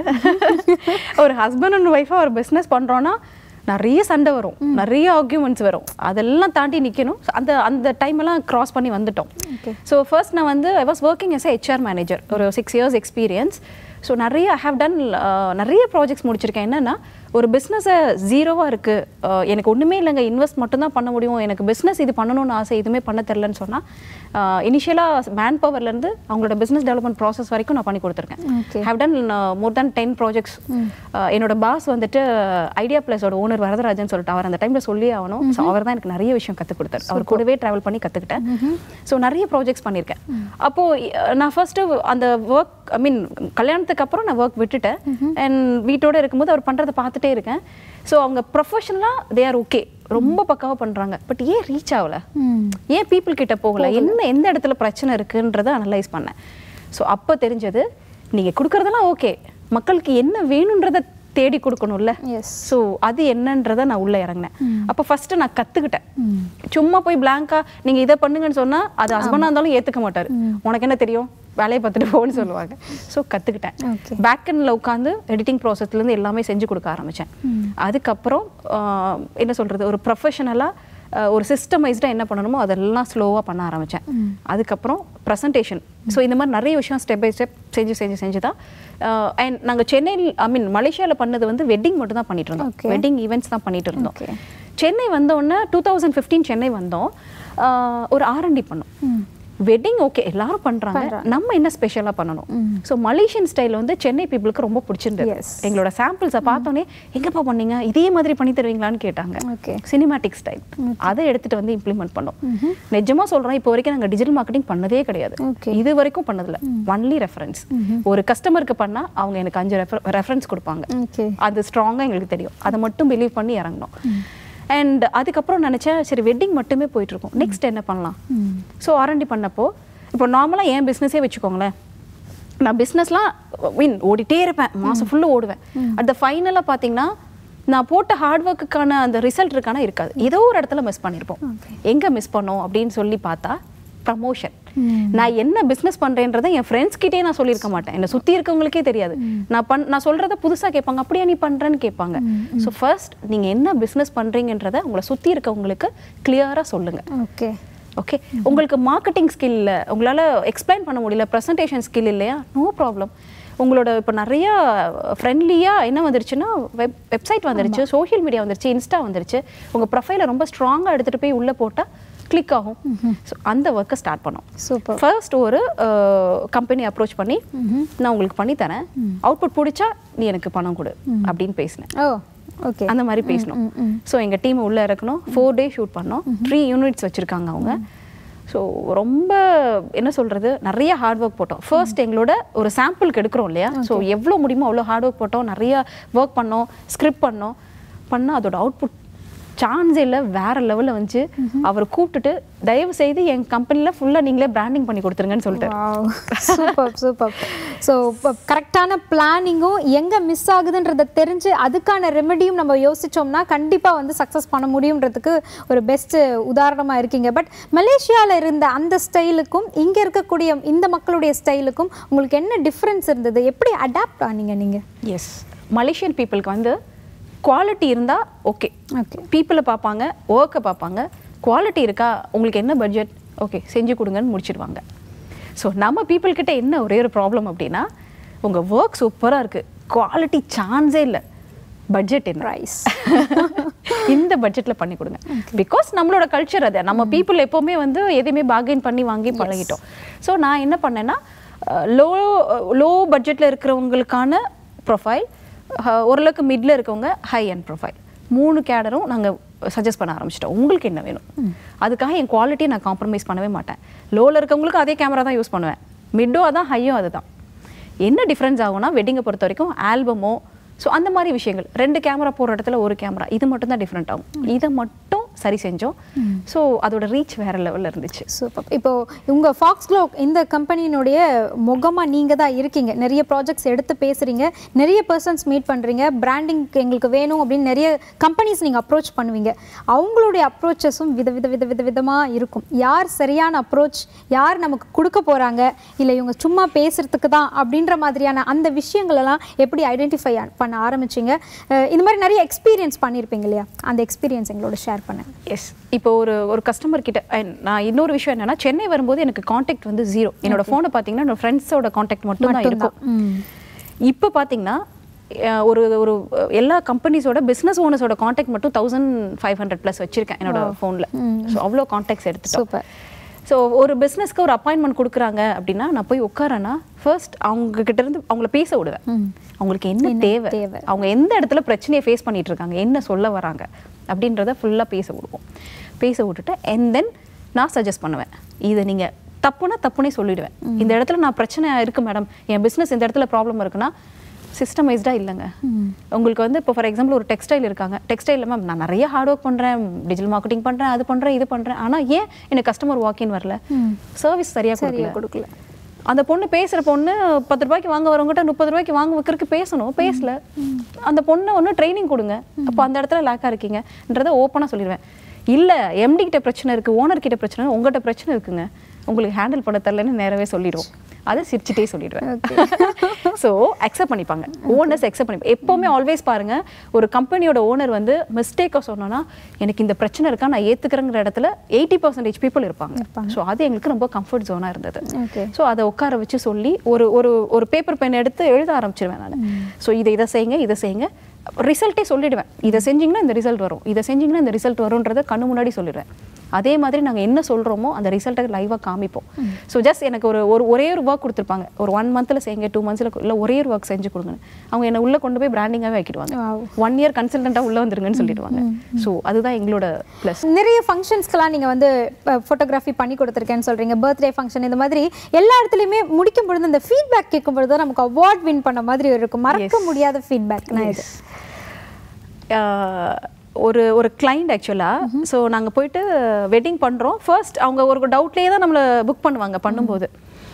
ஒரு ஹஸ்பண்ட் அண்ட் ஒய்ஃபாக ஒரு பிஸ்னஸ் பண்ணுறோன்னா நிறைய சண்டை வரும் நிறைய ஆர்கியூமெண்ட்ஸ் வரும் அதெல்லாம் தாண்டி நிற்கணும் அந்த அந்த டைம் எல்லாம் கிராஸ் பண்ணி வந்துட்டோம் ஸோ ஃபர்ஸ்ட் நான் வந்து I was working as HR manager ஒரு சிக்ஸ் இயர்ஸ் எக்ஸ்பீரியன்ஸ் ஸோ நிறைய ஐ ஹேவ் டன் நிறைய ப்ராஜெக்ட்ஸ் முடிச்சிருக்கேன் என்னென்னா ஒரு பிஸ்னஸை ஜீரோவாக இருக்குது எனக்கு ஒன்றுமே இல்லைங்க இன்வெஸ்ட் மட்டும்தான் பண்ண முடியும் எனக்கு பிஸ்னஸ் இது பண்ணணும்னு ஆசை எதுவுமே பண்ண தெரிலன்னு சொன்னால் இனிஷியலாக மேன் பவர்லேருந்து அவங்களோட பிஸ்னஸ் டெவலப்மெண்ட் ப்ராசஸ் வரைக்கும் நான் பண்ணி கொடுத்துருக்கேன் Okay. Have done more than ten projects என்னோட பாஸ் வந்துட்டு ஐடியா பிளஸோட ஓனர் வரதராஜன் சொல்லிட்டு அவர் அந்த டைமில் சொல்லி ஆகணும் ஸோ அவர் தான் எனக்கு நிறைய விஷயம் கற்றுக் கொடுத்தாரு அவர் கூடவே ட்ராவல் பண்ணி கற்றுக்கிட்டேன் ஸோ நிறைய ப்ராஜெக்ட்ஸ் பண்ணியிருக்கேன் அப்போது நான் ஃபர்ஸ்ட்டு அந்த ஒர்க் ஐ மீன் கல்யாணத்துக்கு அப்புறம் நான் ஒர்க் விட்டுட்டேன் அண்ட் வீட்டோட இருக்கும்போது அவர் பண்ணுறதை பார்த்துட்டே இருக்கேன் ஸோ அவங்க ப்ரொஃபஷனலாக தே ஆர் ஓகே ரொம்ப பக்காவாக பண்ணுறாங்க பட் ஏன் ரீச் ஆகல ம் ஏன் பீப்புள் கிட்ட போகல என்ன எந்த இடத்துல பிரச்சனை இருக்குன்றத அனலைஸ் பண்ணேன் ஸோ அப்போ தெரிஞ்சது நீங்கள் கொடுக்குறதெல்லாம் ஓகே மக்களுக்கு என்ன வேணுன்றத தேடி கொடுக்கணும்ல எஸ் ஸோ அது என்னன்றத நான் உள்ள இறங்கினேன் அப்போ ஃபர்ஸ்ட் நான் கத்துக்கிட்டேன் சும்மா போய் பிளாங்கா நீங்க இதை பண்ணுங்கன்னு சொன்னா அது ஹஸ்பண்டா இருந்தாலும் ஏத்துக்க மாட்டாரு உனக்கு என்ன தெரியும் வேலையை பார்த்துட்டு போன்னு சொல்லுவாங்க ஸோ கத்துக்கிட்டேன் Okay. பேக் எண்ட்ல உட்காந்து எடிட்டிங் ப்ராசஸ்லேருந்து எல்லாமே செஞ்சு கொடுக்க ஆரம்பிச்சேன் அதுக்கப்புறம் ஆஹ், என்ன சொல்றது ஒரு ப்ரொஃபஷனலா ஒரு சிஸ்டமைஸ்டாக என்ன பண்ணணுமோ அதெல்லாம் ஸ்லோவாக பண்ண ஆரம்பித்தேன் அதுக்கப்புறம் ப்ரெசன்டேஷன் ஸோ இந்த மாதிரி நிறைய விஷயம் ஸ்டெப் பை ஸ்டெப் செஞ்சு செஞ்சு செஞ்சு தான் அண்ட் நாங்கள் சென்னையில் ஐ மீன் மலேசியாவில் பண்ணது வந்து வெட்டிங் மட்டும் தான் பண்ணிட்டு இருந்தோம் Okay. வெட்டிங் ஈவெண்ட்ஸ் தான் பண்ணிட்டு இருந்தோம் Okay. சென்னை வந்தோடனே டூ தௌசண்ட் ஃபிஃப்டீன் சென்னை வந்தோம் ஆஹ் ஒரு ஆர்என்டி பண்ணோம் வெட்டிங் ஓகே எல்லாரும் பண்றாங்க நம்ம என்ன ஸ்பெஷலா பண்ணணும் ஸோ மலேசியன் ஸ்டைல் வந்து சென்னை பீப்புளுக்கு ரொம்ப பிடிச்சிருந்தது Yes. எங்களோட சாம்பிள்ஸை பார்த்தோன்னே எங்கப்பா பண்ணீங்க இதே மாதிரி பண்ணி தருவீங்களான்னு கேட்டாங்க Okay. சினிமாட்டிக் ஸ்டைல் அதை எடுத்துட்டு வந்து இம்ப்ளிமெண்ட் பண்ணோம் நிஜமா சொல்றேன் இப்போ வரைக்கும் நாங்க டிஜிட்டல் மார்க்கெட்டிங் பண்ணதே கிடையாது Okay. இது வரைக்கும் பண்ணதில்ல ஒன்லி ரெஃபரன்ஸ் ஒரு கஸ்டமருக்கு பண்ணா அவங்க எனக்கு அஞ்சு ரெஃபரன்ஸ் கொடுப்பாங்க ஓகே அது ஸ்ட்ராங்காக எங்களுக்கு தெரியும் அதை மட்டும் பிலீவ் பண்ணி இறங்கணும் அண்ட் அதுக்கப்புறம் நினச்சேன் சரி வெட்டிங் மட்டுமே போயிட்டு இருக்கோம் நெக்ஸ்ட் என்ன பண்ணலாம் ஸோ ஆர்என்டி பண்ணப்போ இப்போ நார்மலாக என் பிஸ்னஸே வச்சுக்கோங்களேன் நான் பிஸ்னஸ்லாம் மீன் ஓடிட்டே இருப்பேன் மாதம் ஃபுல்லாக ஓடுவேன் அட் த ஃபைனலாக பார்த்தீங்கன்னா நான் போட்ட ஹார்ட் ஒர்க்குக்கான அந்த ரிசல்ட் இருக்கானா இருக்காது ஏதோ ஒரு இடத்துல மிஸ் பண்ணியிருப்போம் எங்கே மிஸ் பண்ணோம் அப்படின்னு சொல்லி பார்த்தா ப்ரமோஷன் நான் என்ன பிஸ்னஸ் பண்ணுறேன்றதை என் ஃப்ரெண்ட்ஸ் கிட்டே நான் சொல்லியிருக்க மாட்டேன் என்னை சுற்றி இருக்கவங்களுக்கே தெரியாது நான் பண் நான் சொல்கிறத புதுசாக கேட்பாங்க அப்படியே நீ பண்ணுறேன்னு கேட்பாங்க ஸோ ஃபர்ஸ்ட் நீங்கள் என்ன பிஸ்னஸ் பண்ணுறீங்கன்றத உங்களை சுற்றி இருக்கவங்களுக்கு கிளியராக சொல்லுங்கள் ஓகே ஓகே உங்களுக்கு மார்க்கெட்டிங் ஸ்கில் இல்லை உங்களால் எக்ஸ்பிளைன் பண்ண முடியல ப்ரெசன்டேஷன் ஸ்கில் இல்லையா நோ ப்ராப்ளம் உங்களோட இப்போ நிறைய ஃப்ரெண்ட்லியாக என்ன வந்துருச்சுன்னா வெப் வெப்சைட் வந்துருச்சு சோஷியல் மீடியா வந்துருச்சு இன்ஸ்டா வந்துருச்சு உங்கள் ப்ரொஃபைலை ரொம்ப ஸ்ட்ராங்காக எடுத்துகிட்டு போய் உள்ளே போட்டால் கிளிக் ஆகும் ஸோ அந்த ஒர்க்கை ஸ்டார்ட் பண்ணோம் சூப்பர் ஃபர்ஸ்ட் ஒரு கம்பெனி அப்ரோச் பண்ணி நான் உங்களுக்கு பண்ணி தரேன் அவுட்புட் பிடிச்சா நீ எனக்கு பணம் கொடு அப்படின்னு பேசினேன் ஓ ஓகே அந்த மாதிரி பேசணும் ஸோ எங்கள் டீம் உள்ளே இறக்கணும் ஃபோர் டே ஷூட் பண்ணோம் த்ரீ யூனிட்ஸ் வச்சுருக்காங்க அவங்க ஸோ ரொம்ப என்ன சொல்கிறது நிறைய ஹார்ட் ஒர்க் போட்டோம் ஃபர்ஸ்ட் எங்களோட ஒரு சாம்பிளுக்கு எடுக்கிறோம் இல்லையா ஸோ எவ்வளோ முடியுமோ அவ்வளோ ஹார்ட் ஒர்க் போட்டோம் நிறைய ஒர்க் பண்ணோம் ஸ்கிரிப்ட் பண்ணோம் பண்ணால் அதோட அவுட்புட் சான்ஸே இல்லை வேற லெவலில் வந்துச்சு அவர் கூப்பிட்டுட்டு தயவு செய்து என் கம்பெனியில் ஃபுல்லாக நீங்களே பிராண்டிங் பண்ணி கொடுத்துருங்கன்னு சொல்லிட்டு சூப்பர் சூப்பர் ஸோ கரெக்டான பிளானிங்கும் எங்கே மிஸ் ஆகுதுன்றதை தெரிஞ்சு அதுக்கான ரெமெடியும் நம்ம யோசிச்சோம்னா கண்டிப்பாக வந்து சக்ஸஸ் பண்ண முடியுன்றதுக்கு ஒரு பெஸ்ட் உதாரணமாக இருக்கீங்க பட் மலேசியாவில் இருந்த அந்த ஸ்டைலுக்கும் இங்கே இருக்கக்கூடிய இந்த மக்களுடைய ஸ்டைலுக்கும் உங்களுக்கு என்ன டிஃப்ரென்ஸ் இருந்தது எப்படி அடாப்ட் ஆனீங்க நீங்கள் எஸ் மலேசியன் பீப்புளுக்கு வந்து குவாலிட்டி இருந்தால் ஓகே ஓகே பீப்புளை பார்ப்பாங்க ஒர்க்கை பார்ப்பாங்க குவாலிட்டி இருக்கா உங்களுக்கு என்ன பட்ஜெட் ஓகே செஞ்சு கொடுங்கன்னு முடிச்சிடுவாங்க ஸோ நம்ம people கிட்ட என்ன ஒரே ஒரு ப்ராப்ளம் அப்படின்னா உங்கள் ஒர்க் சூப்பராக இருக்குது குவாலிட்டி சான்ஸே இல்லை பட்ஜெட் என்ன ப்ரைஸ் இந்த பட்ஜெட்டில் பண்ணி கொடுங்க பிகாஸ் நம்மளோட கல்ச்சர் அது நம்ம பீப்புள் எப்போவுமே வந்து எதையுமே பார்கெயின் பண்ணி வாங்கி பழகிட்டோம் ஸோ நான் என்ன பண்ணேன்னா லோ லோ பட்ஜெட்டில் இருக்கிறவங்களுக்கான ப்ரொஃபைல் ஓரளவுக்கு மிடில் இருக்கவங்க ஹை அண்ட் ப்ரொஃபைல் மூணு கேடரும் நாங்கள் சஜஸ்ட் பண்ண ஆரம்பிச்சிட்டோம் உங்களுக்கு என்ன வேணும் அதுக்காக என் குவாலிட்டியை நான் காம்ப்ரமைஸ் பண்ணவே மாட்டேன் லோவில் இருக்கவங்களுக்கு அதே கேமரா தான் யூஸ் பண்ணுவேன் மிட்டோ அதான் ஹையோ அதுதான் என்ன டிஃப்ரென்ஸ் ஆகும்னா வெட்டிங்கை பொறுத்த வரைக்கும் ஆல்பமோ ஸோ அந்த மாதிரி விஷயங்கள் ரெண்டு கேமரா போகிற இடத்துல ஒரு கேமரா இது மட்டும் தான் டிஃப்ரெண்ட் ஆகும் இதை மட்டும் சரி செஞ்சோம் ஸோ அதோட ரீச் வேற லெவலில் இருந்துச்சு சூப்பர் இப்போ உங்க ஃபாக்ஸ்க்ளோ இந்த கம்பெனியினுடைய முகமா நீங்க தான் இருக்கீங்க நிறைய ப்ராஜெக்ட்ஸ் எடுத்து பேசுறீங்க நிறைய பர்சன்ஸ் மீட் பண்றீங்க பிராண்டிங் எங்களுக்கு வேணும் அப்படின்னு நிறைய கம்பெனிஸ் நீங்க அப்ரோச் பண்ணுவீங்க அவங்களுடைய அப்ரோச்சஸும் வித வித வித வித விதமா இருக்கும் யார் சரியான அப்ரோச் யார் நமக்கு கொடுக்க போறாங்க இல்ல இவங்க சும்மா பேசுறதுக்கு தான் அப்படின்ற மாதிரியான அந்த விஷயங்கள் எல்லாம் எப்படி ஐடென்டிஃபை பண்ண ஆரம்பிச்சீங்க அஹ் இந்த மாதிரி நிறைய எக்ஸ்பீரியன்ஸ் பண்ணியிருப்பீங்க இல்லையா அந்த எக்ஸ்பீரியன்ஸ் எங்களோட ஷேர் பண்ணுங்க எஸ் இப்போ ஒரு ஒரு கஸ்டமர் கிட்ட and நான் இன்னொரு விஷயம் என்னன்னா சென்னை வரும்போது எனக்கு காண்டாக்ட் வந்து ஜீரோ என்னோட ஃபோனை பார்த்தீங்கன்னா என்னோட ஃப்ரெண்ட்ஸோட காண்டாக்ட் மட்டும் தான் இருக்கும் ம். இப்போ பார்த்தீங்கன்னா அஹ், ஒரு ஒரு அஹ், எல்லா கம்பெனிஸோட பிஸ்னஸ் ஓனர்ஸோட காண்டாக்ட் மட்டும் தௌசண்ட் ஃபைவ் ஹண்ட்ரட் ப்ளஸ் வச்சிருக்கேன் என்னோட ஃபோனில் ஸோ அவ்வளோ காண்டாக்ட்ஸ் எடுத்துட்டோம் சூப்பர் ஸோ ஒரு பிஸ்னஸ்க்கு ஒரு அப்பாயின்மெண்ட் கொடுக்குறாங்க அப்படின்னா நான் போய் உட்காரேன்னா ஃபர்ஸ்ட் அவங்க கிட்ட இருந்து அவங்கள பேச விடுவேன் அவங்களுக்கு என்ன தேவை தேவை. அவங்க எந்த இடத்துல பிரச்சனையை ஃபேஸ் பண்ணிட்டு இருக்காங்க என்ன சொல்ல வராங்க அப்படின்றத ஃபுல்லாக பேச விடுவோம் பேச விட்டுட்டு அண்ட் தென் நான் சஜஸ்ட் பண்ணுவேன் இதை நீங்கள் தப்புனா தப்புனே சொல்லிடுவேன் இந்த இடத்துல நான் பிரச்சனை இருக்கு மேடம் என் பிஸ்னஸ் இந்த இடத்துல ப்ராப்ளம் இருக்குன்னா சிஸ்டமைஸ்டாக இல்லைங்க உங்களுக்கு வந்து இப்போ ஃபார் எக்ஸாம்பிள் ஒரு டெக்ஸ்டைல் இருக்காங்க டெக்ஸ்டைலில் மேம் நான் நிறைய ஹார்ட் ஒர்க் பண்ணுறேன் டிஜிட்டல் மார்க்கெட்டிங் பண்ணுறேன் அது பண்ணுறேன் இது பண்ணுறேன் ஆனால் ஏன் எனக்கு கஸ்டமர் வாக்கின் வரல சர்வீஸ் சரியாக சரியா கொடுக்கல கொடுக்கல அந்த பொண்ணு பேசுற பொண்ணு பத்து ரூபாய்க்கு வாங்க வரவங்ககிட்ட முப்பது ரூபாய்க்கு வாங்க வைக்கிறதுக்கு பேசணும் பேசல அந்த பொண்ணை ஒன்று ட்ரைனிங் கொடுங்க அப்போ அந்த இடத்துல லேக்கா இருக்கீங்கன்றதை ஓப்பனாக சொல்லிடுவேன் இல்ல எம்டி கிட்ட பிரச்சனை இருக்கு ஓனர் கிட்ட பிரச்சனை உங்ககிட்ட பிரச்சனை இருக்குங்க உங்களுக்கு ஹேண்டில் பண்ண தெரிலன்னு நேரவே சொல்லிடுவோம் அதை சிரிச்சுட்டே சொல்லிடுவேன் ஸோ அக்செப்ட் பண்ணிப்பாங்க ஓனர்ஸ் அக்செப்ட் பண்ணிப்பாங்க எப்போவுமே ஆல்வேஸ் பாருங்க ஒரு கம்பெனியோட ஓனர் வந்து மிஸ்டேக்காக சொன்னோன்னா எனக்கு இந்த பிரச்சனை இருக்கா நான் ஏத்துக்கிறேங்கிற இடத்துல எயிட்டி பர்சன்டேஜ் பீப்புள் இருப்பாங்க ஸோ அது எங்களுக்கு ரொம்ப கம்ஃபர்ட் ஜோனாக இருந்தது ஓகே ஸோ அதை உட்கார வச்சு சொல்லி ஒரு ஒரு ஒரு பேப்பர் பென் எடுத்து எழுத ஆரம்பிச்சிருவேன் நான் ஸோ இதை இதை செய்யுங்க இதை செய்யுங்க ரிசல்ட்டே சொல்லிடுவேன் இதை செஞ்சீங்கன்னா இந்த ரிசல்ட் வரும் இதை செஞ்சீங்கன்னா இந்த ரிசல்ட் வரும்ன்றதை கண்ணு முன்னாடி சொல்லிடுவேன் அதே மாதிரி நாங்கள் என்ன சொல்கிறோமோ அந்த ரிசல்ட்டை லைவாக காமிப்போம் ஸோ ஜஸ்ட் எனக்கு ஒரு ஒரு ஒரே ஒரு ஒர்க் கொடுத்துருப்பாங்க ஒரு ஒன் மந்த்தில் செய்யுங்க டூ மந்த்ஸில் இல்லை ஒரே ஒரு ஒர்க் செஞ்சு கொடுங்க அவங்க என்ன உள்ளே கொண்டு போய் பிராண்டிங்காகவே வைக்கிடுவாங்க Wow. ஒன் இயர் கன்சல்டண்ட்டாக உள்ளே வந்துருங்கன்னு சொல்லிடுவாங்க ஸோ அதுதான் எங்களோட ப்ளஸ் நிறைய ஃபங்க்ஷன்ஸ்க்கெல்லாம் நீங்கள் வந்து ஃபோட்டோகிராஃபி பண்ணி கொடுத்துருக்கேன்னு சொல்கிறீங்க பர்த்டே ஃபங்க்ஷன் இந்த மாதிரி எல்லா இடத்துலையுமே முடிக்கும் பொழுது அந்த ஃபீட்பேக் கேட்கும் பொழுது தான் நமக்கு அவார்ட் வின் பண்ண மாதிரி இருக்கும் மறக்க முடியாத ஃபீட்பேக் நான் இது ஆஹ் ஒரு ஒரு கிளைண்ட் ஆக்சுவலாக ஸோ நாங்கள் போயிட்டு வெட்டிங் பண்ணுறோம் ஃபர்ஸ்ட் அவங்க ஒரு டவுட்லேயே தான் நம்மளை புக் பண்ணுவாங்க பண்ணும்போது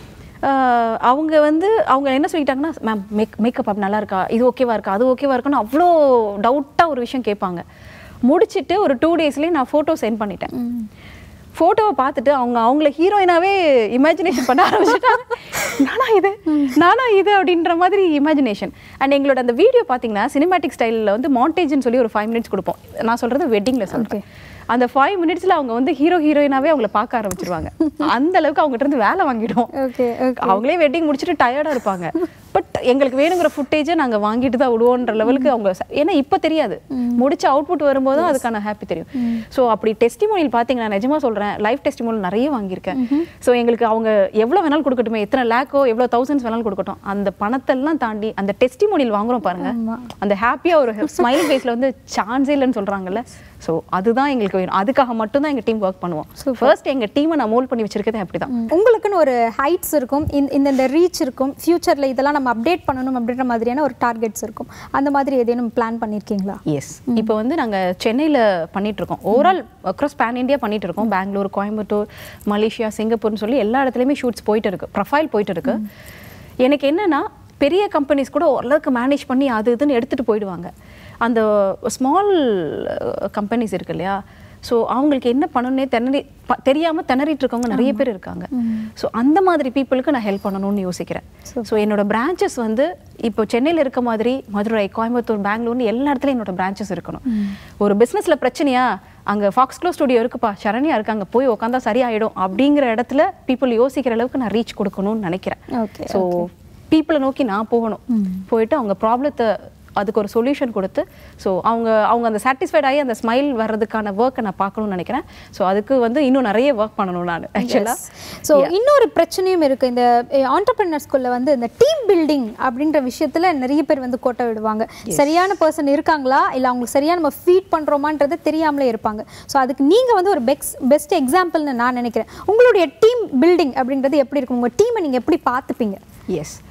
ஆஹ் அவங்க வந்து அவங்க என்ன சொல்லிட்டாங்கன்னா மேம் மேக் மேக்கப் அப் நல்லா இருக்கா இது ஓகேவா இருக்கா அது ஓகேவா இருக்கான்னு அவ்வளோ டவுட்டாக ஒரு விஷயம் கேட்பாங்க முடிச்சிட்டு ஒரு டூ டேஸ்லேயே நான் ஃபோட்டோ சென்ட் பண்ணிட்டேன் ஃபோட்டோவை பார்த்துட்டு அவங்க அவங்கள ஹீரோயினாவே இமேஜினேஷன் பண்ண ஆரம்பிச்சிட்டாங்க நானா இது நானா இது அப்படின்ற மாதிரி இமேஜினேஷன் அண்ட் எங்களோட அந்த வீடியோ பார்த்தீங்கன்னா சினிமேட்டிக் ஸ்டைலில் வந்து மாண்டேஜ்னு சொல்லி ஒரு ஃபைவ் மினிட்ஸ் கொடுப்போம் நான் சொல்றது வெட்டிங்கில் சொல்கிறேன் அந்த ஃபைவ் மினிட்ஸில் அவங்க வந்து ஹீரோ ஹீரோயினாவே அவங்கள பார்க்க ஆரம்பிச்சிருவாங்க அந்த அளவுக்கு அவங்ககிட்ட இருந்து வேலை வாங்கிடும் ஓகே அவங்களே வெட்டிங் முடிச்சுட்டு டயர்டாக இருப்பாங்க பட் எங்களுக்கு வேணுங்கிற ஃபுட்டேஜை நாங்கள் வாங்கிட்டு தான் விடுவோன்ற லெவலுக்கு அவங்க ச- ஏன்னா இப்போ தெரியாது முடிச்ச அவுட்புட் வரும்போது தான் அதுக்கான ஹாப்பி தெரியும் ஸோ அப்படி டெஸ்டிமோனியல் பார்த்தீங்கன்னா நிஜமா சொல்கிறேன் லைவ் டெஸ்டிமோனியல் நிறைய வாங்கியிருக்கேன் ஸோ எங்களுக்கு அவங்க எவ்வளோ வேணாலும் கொடுக்கட்டுமே எத்தனை லேக்கோ எவ்வளோ தௌசண்ட்ஸ் வேணாலும் கொடுக்கட்டும் அந்த பணத்தெல்லாம் தாண்டி அந்த டெஸ்டிமோனியல் வாங்குறோம் பாருங்க அந்த ஹாப்பியாக ஒரு ஸ்மைல் ஃபேஸில் வந்து சான்ஸே இல்லைன்னு சொல்கிறாங்கல்ல ஸோ அதுதான் எங்களுக்கு வேணும் அதுக்காக மட்டும்தான் எங்கள் டீம் ஒர்க் பண்ணுவோம் ஃபர்ஸ்ட் எங்கள் டீமை நான் மோல்ட் பண்ணி வச்சிருக்கதே அப்படி தான் உங்களுக்குன்னு ஒரு ஹைட்ஸ் இருக்கும் இந்த- இந்த இந்த ரீச் இருக்கும் ஃபியூச்சரில் இதெல்லாம் நம்ம அப்டேட் பண்ணணும் அப்படின்ற மாதிரியான ஒரு டார்கெட்ஸ் இருக்கும் அந்த மாதிரி ஏதேனும் பிளான் பண்ணியிருக்கீங்களா எஸ் இப்போ வந்து நாங்கள் சென்னையில் பண்ணிட்டு இருக்கோம் ஓவரால் அக்ராஸ் பேன் இந்தியா பண்ணிட்டு இருக்கோம் பெங்களூர் கோயம்புத்தூர் மலேசியா சிங்கப்பூர்னு சொல்லி எல்லா இடத்துலையுமே ஷூட்ஸ் போயிட்டு இருக்கு ப்ரொஃபைல் போயிட்டு இருக்கு எனக்கு என்னன்னா பெரிய கம்பெனிஸ் கூட ஓரளவுக்கு மேனேஜ் பண்ணி அது இதுன்னு எடுத்துட்டு போயிடுவாங்க அந்த ஸ்மால் கம்பெனிஸ் இருக்கு இல்லையா ஸோ அவங்களுக்கு என்ன பண்ணணும்னே திணறி ப- தெரியாம திணறிட்டு இருக்கவங்க நிறைய பேர் இருக்காங்க ஸோ அந்த மாதிரி பீப்புளுக்கு நான் ஹெல்ப் பண்ணணும்னு யோசிக்கிறேன் ஸோ என்னோட பிரான்ச்சஸ் வந்து இப்போ சென்னையில் இருக்க மாதிரி மதுரை கோயம்புத்தூர் பெங்களூர்னு எல்லா இடத்துலையும் என்னோட பிரான்ச்சஸ் இருக்கணும் ஒரு பிஸ்னஸ்ல பிரச்சனையா அங்க ஃபாக்ஸ்க்ளோ ஸ்டுடியோ இருக்குப்பா சரண்யா இருக்காங்க போய் உட்காந்தா சரியாயிடும் அப்படிங்கிற இடத்துல பீப்புள் யோசிக்கிற அளவுக்கு நான் ரீச் கொடுக்கணும்னு நினைக்கிறேன் ஓகே ஸோ பீப்புளை நோக்கி நான் போகணும் போயிட்டு அவங்க ப்ராப்ளத்தை அதுக்கு ஒரு சொல்யூஷன் கொடுத்து ஸோ அவங்க அவங்க அந்த சாட்டிஸ்ஃபைட் ஆகி அந்த ஸ்மைல் வர்றதுக்கான ஒர்க்கை நான் பார்க்கணும்னு நினைக்கிறேன் ஸோ அதுக்கு வந்து இன்னும் நிறைய ஒர்க் பண்ணணும் நான் ஆக்சுவலாக ஸோ இன்னொரு பிரச்சனையும் இருக்கு இந்த ஆண்டர்பிரினர்ஸ்குள்ள வந்து இந்த டீம் பில்டிங் அப்படின்ற விஷயத்துல நிறைய பேர் வந்து கோட்டை விடுவாங்க சரியான பர்சன் இருக்காங்களா இல்ல அவங்களுக்கு சரியா நம்ம ஃபீட் பண்றோமான்றது தெரியாமலே இருப்பாங்க ஸோ அதுக்கு நீங்க வந்து ஒரு பெக்ஸ் பெஸ்ட் எக்ஸாம்பிள்னு நான் நினைக்கிறேன் உங்களுடைய டீம் பில்டிங் அப்படின்றது எப்படி இருக்கும் உங்க டீமை நீங்க எப்படி பார்த்துப்பீங்க எஸ்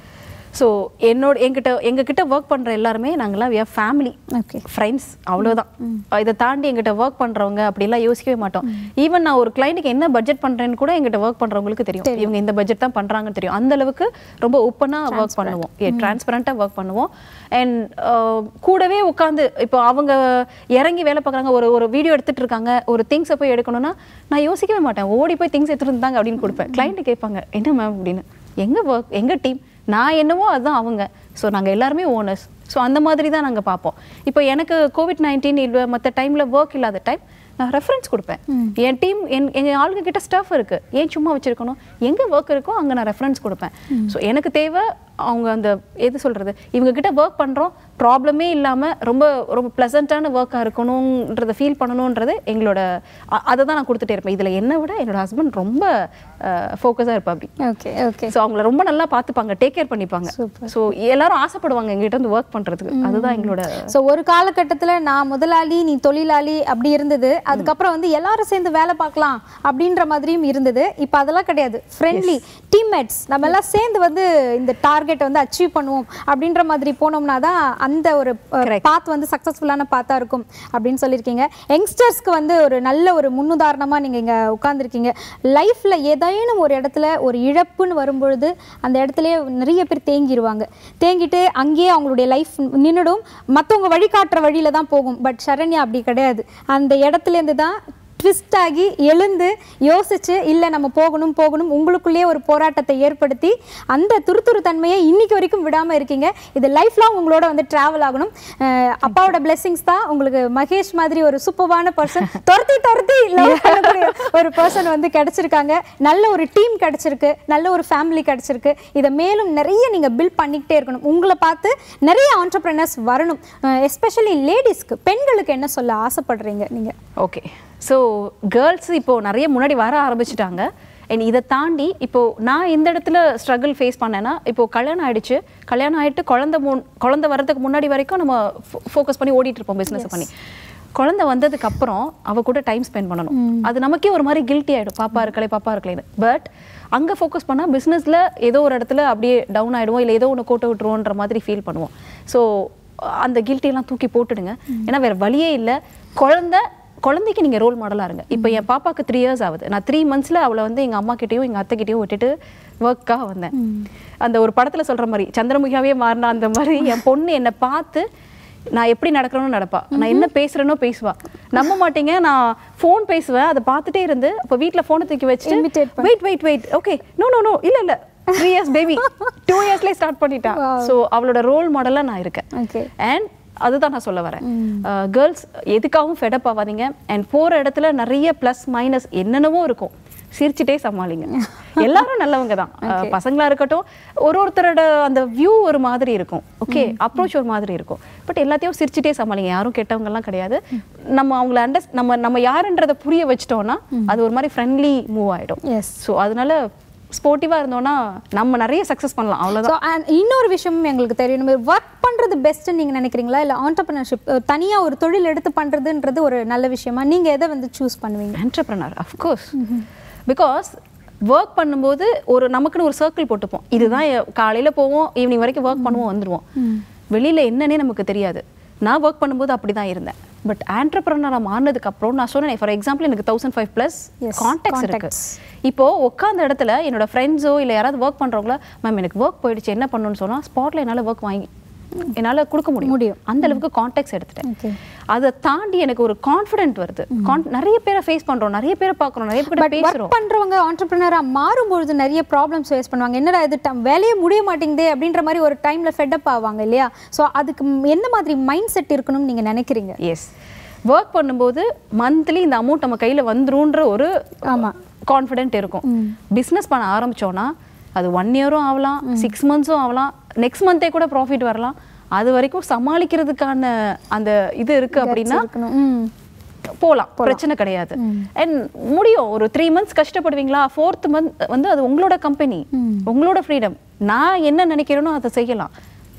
ஸோ என்னோட எங்கிட்ட எங்ககிட்ட ஒர்க் பண்ணுற எல்லாருமே நாங்களாம் we are family okay friends அவ்வளோதான் இதை தாண்டி எங்கிட்ட ஒர்க் பண்ணுறவங்க அப்படிலாம் யோசிக்கவே மாட்டோம் ஈவன் நான் ஒரு கிளைண்ட்டுக்கு என்ன பட்ஜெட் பண்ணுறேன்னு கூட எங்கிட்ட ஒர்க் பண்ணுறவங்களுக்கு தெரியும் இவங்க இந்த பட்ஜெட் தான் பண்ணுறாங்கன்னு தெரியும் அந்த அளவுக்கு ரொம்ப ஓப்பனாக ஒர்க் பண்ணுவோம் டிரான்ஸ்பரண்ட்டாக ஒர்க் பண்ணுவோம் அண்ட் கூடவே உட்காந்து இப்போ அவங்க இறங்கி வேலை பார்க்குறாங்க ஒரு ஒரு வீடியோ எடுத்துட்டு இருக்காங்க ஒரு திங்ஸை போய் எடுக்கணும்னா நான் யோசிக்கவே மாட்டேன் ஓடி போய் திங்ஸ் எடுத்துட்டு இருந்தாங்க அப்படின்னு கொடுப்பேன் கிளைண்ட்டு கேட்பாங்க என்ன மேம் அப்படின்னு எங்க ஒர்க் எங்க டீம் நான் என்னவோ அதுதான் அவங்க ஸோ நாங்கள் எல்லாருமே ஓனர்ஸ் ஸோ அந்த மாதிரி தான் நாங்கள் பார்ப்போம் இப்போ எனக்கு கோவிட் நைன்டீன் இல்லை மற்ற டைமில் ஒர்க் இல்லாத டைம் நான் ரெஃபரன்ஸ் கொடுப்பேன் என் டீம் என் எங்கள் ஆளுங்க கிட்ட ஸ்டாஃப் இருக்கு ஏன் சும்மா வச்சிருக்கணும் எங்கே ஒர்க் இருக்கோ அங்கே நான் ரெஃபரன்ஸ் கொடுப்பேன் ஸோ எனக்கு தேவை அவங்க அந்த எது சொல்றது இவங்க கிட்ட ஒர்க் பண்றோம் ப்ராப்ளமே இல்லாம ரொம்ப ரொம்ப ப்ளசண்ட்டான ஒர்க்காக இருக்கணுன்றதை ஃபீல் பண்ணணுன்றது எங்களோட அ- அதை தான் நான் கொடுத்துட்டே இருப்பேன் இதுல என்னை விட என்னோட ஹஸ்பண்ட் ரொம்ப ஃபோக்கஸாக இருப்பா அப்படி ஓகே ஓகே ஸோ அவங்கள ரொம்ப நல்லா பார்த்துப்பாங்க டேக் கேர் பண்ணிப்பாங்க ஸோ எல்லாரும் ஆசைப்படுவாங்க எங்ககிட்ட வந்து ஒர்க் பண்றதுக்கு அதுதான் எங்களோட ஸோ ஒரு காலகட்டத்துல நான் முதலாளி நீ தொழிலாளி அப்படி இருந்தது அதுக்கப்புறம் வந்து எல்லாரும் சேர்ந்து வேலை பார்க்கலாம் அப்படின்ற மாதிரியும் இருந்தது இப்போ அதெல்லாம் கிடையாது ஃப்ரெண்ட்லி டீம்மேட்ஸ் நம்ம எல்லாம் சேர்ந்து வந்து இந்த டார்கெட் வந்து அச்சீவ் பண்ணுவோம் அப்படின்ற மாதிரி போனோம்னா தான் அந்த ஒரு பாத் வந்து சக்ஸஸ்ஃபுல்லான பாத்தா இருக்கும் அப்படின்னு சொல்லியிருக்கீங்க யங்ஸ்டர்ஸ்க்கு வந்து ஒரு நல்ல ஒரு முன்னுதாரணமா நீங்க இங்க உட்கார்ந்துருக்கீங்க லைஃப்ல ஏதேனும் ஒரு இடத்துல ஒரு இழப்புன்னு வரும்பொழுது அந்த இடத்துலயே நிறைய பேர் தேங்கிடுவாங்க தேங்கிட்டு அங்கேயே அவங்களுடைய லைஃப் நின்றுடும் மற்றவங்க வழிகாட்டுற வழியில தான் போகும் பட் சரண்யா அப்படி கிடையாது அந்த இடத்துலேருந்து தான் ட்விஸ்ட் ஆகி எழுந்து யோசிச்சு இல்லை நம்ம போகணும் போகணும் உங்களுக்குள்ளேயே ஒரு போராட்டத்தை ஏற்படுத்தி அந்த துருதுரு தன்மையை இன்னைக்கு வரைக்கும் விடாம இருக்கீங்க இது லைஃப் லாங் உங்களோட வந்து டிராவல் ஆகணும் அஹ் அப்பாவோட பிளெஸிங்ஸ் தான் உங்களுக்கு மகேஷ் மாதிரி ஒரு சூப்பர்வான பர்சன் துரத்தி துரத்தி லவ் பண்ணக்கூடிய ஒரு பர்சன் வந்து கிடைச்சிருக்காங்க நல்ல ஒரு டீம் கிடைச்சிருக்கு நல்ல ஒரு ஃபேமிலி கிடைச்சிருக்கு இதை மேலும் நிறைய நீங்க பில்ட் பண்ணிக்கிட்டே இருக்கணும் உங்களை பார்த்து நிறைய ஆண்டர்பிரினர்ஸ் வரணும் எஸ்பெஷலி லேடிஸ்க்கு பெண்களுக்கு என்ன சொல்ல ஆசைப்படுறீங்க நீங்க ஓகே ஸோ கேர்ள்ஸ் இப்போ நிறைய முன்னாடி வர ஆரம்பிச்சிட்டாங்க அண்ட் இதை தாண்டி இப்போ நான் எந்த இடத்துல ஸ்ட்ரகிள் ஃபேஸ் பண்ணேன்னா இப்போ கல்யாணம் ஆயிடுச்சு கல்யாணம் ஆயிட்டு குழந்தை முன் குழந்தை வரதுக்கு முன்னாடி வரைக்கும் நம்ம ஃபோக்கஸ் பண்ணி ஓடிட்டு இருப்போம் பிஸ்னஸ் பண்ணி குழந்தை வந்ததுக்கு அப்புறம் அவ கூட டைம் ஸ்பெண்ட் பண்ணணும் அது நமக்கே ஒரு மாதிரி கில்ட்டி ஆயிடும் பாப்பா இருக்கலே பாப்பா இருக்கலேன்னு பட் அங்க ஃபோக்கஸ் பண்ணா பிஸ்னஸ்ல ஏதோ ஒரு இடத்துல அப்படியே டவுன் ஆயிடுவோம் இல்லை ஏதோ ஒன்று கோட்டை விட்டுருவோன்ற மாதிரி ஃபீல் பண்ணுவோம் ஸோ அந்த guilty எல்லாம் தூக்கி போட்டுடுங்க ஏன்னா வேற வழியே இல்லை குழந்தை குழந்தைக்கு நீங்க ரோல் மாடலா இருங்க இப்போ என் பாப்பாக்கு த்ரீ இயர்ஸ் ஆகுது நான் த்ரீ மந்த்ஸ்ல அவளை வந்து எங்க அம்மா கிட்டயும் எங்க அத்தை கிட்டயும் விட்டுட்டு ஒர்க்காக வந்தேன் அந்த ஒரு படத்துல சொல்ற மாதிரி சந்திரமுகியாவே மாறினா அந்த மாதிரி என் பொண்ணு என்னை பார்த்து நான் எப்படி நடக்கிறேனோ நடப்பா நான் என்ன பேசுறேனோ பேசுவா நம்ப மாட்டீங்க நான் ஃபோன் பேசுவேன் அதை பார்த்துட்டே இருந்து அப்போ வீட்ல ஃபோனை தூக்கி வச்சுட்டு Imitate wait wait wait okay no no no இல்ல இல்ல த்ரீ இயர்ஸ் பேபி டூ இயர்ஸ்லேயே ஸ்டார்ட் பண்ணிட்டா ஸோ அவளோட ரோல் மாடலாக நான் இருக்கேன் ஓகே அண்ட் அதுதான் நான் சொல்ல வரேன் கேர்ள்ஸ் எதுக்காகவும் ஃபெடப் ஆகாதீங்க அண்ட் போற இடத்துல நிறைய ப்ளஸ் மைனஸ் என்னென்னவோ இருக்கும் சிரிச்சுட்டே சமாளிங்க எல்லாரும் நல்லவங்க தான் அஹ், பசங்களா இருக்கட்டும் ஒரு ஒருத்தரோட அந்த வியூ ஒரு மாதிரி இருக்கும் ஓகே அப்ரோச் ஒரு மாதிரி இருக்கும் பட் எல்லாத்தையும் சிரிச்சுட்டே சமாளிங்க யாரும் கெட்டவங்க எல்லாம் கிடையாது நம்ம அவங்கள அண்டர் நம்ம நம்ம யாருன்றதை புரிய வச்சிட்டோம்னா அது ஒரு மாதிரி ஃப்ரெண்ட்லி மூவ் ஆயிடும் எஸ் ஸோ அதனால ஸ்போர்ட்டிவாக இருந்தோம்னா நம்ம நிறைய சக்ஸஸ் பண்ணலாம் அவ்வளவுதான் ஸோ அண்ட் இன்னொரு விஷயமும் எங்களுக்கு தெரியும் நம்ம ஒர்க் பண்ணுறது பெஸ்ட்டுன்னு நீங்கள் நினைக்கிறீங்களா இல்லை ஆண்டர்பிரினர்ஷிப் தனியாக ஒரு தொழில் எடுத்து பண்ணுறதுன்றது ஒரு நல்ல விஷயமா நீங்கள் எதை வந்து சூஸ் பண்ணுவீங்க என்டர்பிரனர் அஃப்கோர்ஸ் பிகாஸ் ஒர்க் பண்ணும்போது ஒரு நமக்குன்னு ஒரு சர்க்கிள் போட்டுப்போம் இதுதான் எ- காலையில போவோம் ஈவினிங் வரைக்கும் ஒர்க் பண்ணுவோம் வந்துருவோம் வெளியில என்னன்னே நமக்கு தெரியாது நான் ஒர்க் பண்ணும்போது அப்படிதான் இருந்தேன் பட் ஆண்டர்பிரனராக மாறினதுக்கு அப்புறம் நான் சொன்னேன் ஃபார் எக்ஸாம்பிள் எனக்கு thousand five plus Yes, contacts இருக்கு contacts. இப்போ உட்காந்த இடத்துல என்னோட ஃப்ரெண்ட்ஸோ இல்லை யாராவது ஒர்க் பண்றவங்கள மேம் எனக்கு ஒர்க் போயிடுச்சு என்ன பண்ணணும்னு சொன்னா ஸ்பாட்ல என்னால ஒர்க் வாங்கி என்னால கொடுக்க முடியும் முடியும். அந்த அளவுக்கு கான்டாக்ட்ஸ் எடுத்துட்டேன் Okay. அதை தாண்டி எனக்கு ஒரு கான்ஃபிடென்ட் வருது Con- நிறைய பேரை ஃபேஸ் பண்றோம் நிறைய பேரை பார்க்குறோம் நிறைய பேரை பட் பேசுறோம் ஒர்க் பண்ணுறவங்க ஆண்டர்பிரினராக மாறும்பொழுது நிறைய ப்ராப்ளம்ஸ் ஃபேஸ் பண்ணுவாங்க என்னடா இது டம்- வேலையே முடிய மாட்டேங்குதே அப்படின்ற மாதிரி ஒரு டைமில் ஃபெட்டப் ஆவாங்க இல்லையா ஸோ அதுக்கு ம் என்ன மாதிரி மைண்ட் செட் இருக்கணும்னு நீங்கள் நினைக்கிறீங்க எஸ் ஒர்க் பண்ணும்போது மந்த்லி இந்த அமௌண்ட் நம்ம கையில வந்துருன்ற ஒரு ஆமா. கான்ஃபிடென்ட் இருக்கும் பிஸ்னஸ் பண்ண ஆரம்பிச்சோன்னா அது ஒன் இயரும் ஆகலாம் சிக்ஸ் மந்த்ஸும் ஆகலாம் நெக்ஸ்ட் மந்தே கூட ப்ராஃபிட் வரலாம் அது வரைக்கும் சமாளிக்கிறதுக்கான அந்த இது இருக்கு அப்படின்னா இருக்கணும் ம் போலாம் பிரச்சனை கிடையாது அண்ட் முடியும் ஒரு த்ரீ மந்த்ஸ் கஷ்டப்படுவீங்களா ஃபோர்த் மந்த் வந்து அது உங்களோட கம்பெனி உங்களோட ஃப்ரீடம் நான் என்ன நினைக்கிறேனோ அதை செய்யலாம்